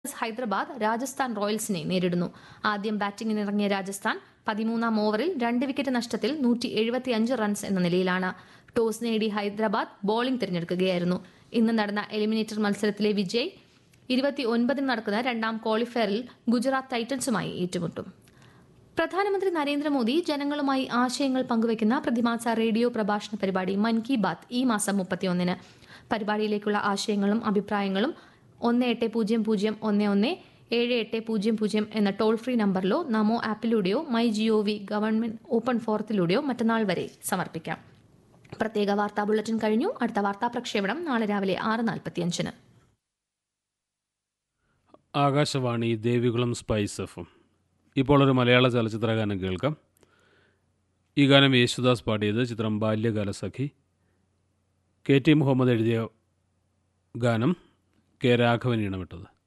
ഹൈദരാബാദ് രാജസ്ഥാൻ റോയൽസിനെ നേരിടുന്നു ആദ്യം ബാറ്റിംഗിനിറങ്ങിയ രാജസ്ഥാൻ പതിമൂന്നാം ഓവറിൽ രണ്ട് വിക്കറ്റ് നഷ്ടത്തിൽ നൂറ്റി എഴുപത്തിയഞ്ച് റൺസ് എന്ന നിലയിലാണ് ടോസ് നേടി ഹൈദരാബാദ് ബോളിംഗ് തിരഞ്ഞെടുക്കുകയായിരുന്നു ഇന്ന് നടന്ന എലിമിനേറ്റർ മത്സരത്തിലെ വിജയ് ഇരുപത്തി ഒൻപതിന് നടക്കുന്ന രണ്ടാം ക്വാളിഫയറിൽ ഗുജറാത്ത് ടൈറ്റൻസുമായി ഏറ്റുമുട്ടും പ്രധാനമന്ത്രി നരേന്ദ്രമോദി ജനങ്ങളുമായി ആശയങ്ങൾ പങ്കുവയ്ക്കുന്ന പ്രതിമാസ റേഡിയോ പ്രഭാഷണ പരിപാടി മൻ കി ബാത്ത് ഈ മാസം മുപ്പത്തിയൊന്നിന് പരിപാടിയിലേക്കുള്ള ആശയങ്ങളും അഭിപ്രായങ്ങളും ഒന്ന് എട്ട് പൂജ്യം പൂജ്യം ഒന്ന് ഒന്ന് ഏഴ് എട്ട് പൂജ്യം പൂജ്യം എന്ന ടോൾ ഫ്രീ നമ്പറിലോ നമോ ആപ്പിലൂടെയോ my G O V government open ഫോറത്തിലൂടെയോ മറ്റന്നാൾ വരെ സമർപ്പിക്കാം പ്രത്യേക വാർത്താ ബുള്ളറ്റിൻ കഴിഞ്ഞു അടുത്ത വാർത്താ പ്രക്ഷേപണം നാളെ രാവിലെ ആറ് നാൽപ്പത്തിയഞ്ചിന് ആകാശവാണി ദേവികുളം സ്പൈസ് എഫും ഇപ്പോൾ ഒരു മലയാള ചലച്ചിത്ര ഗാനം കേൾക്കാം ഈ ഗാനം യേശുദാസ് പാടിയത് ചിത്രം ബാല്യകാലസഖി കെ ടി മുഹമ്മദ് എഴുതിയ ഗാനം കെ രാഘവൻ ഈണമിട്ടത്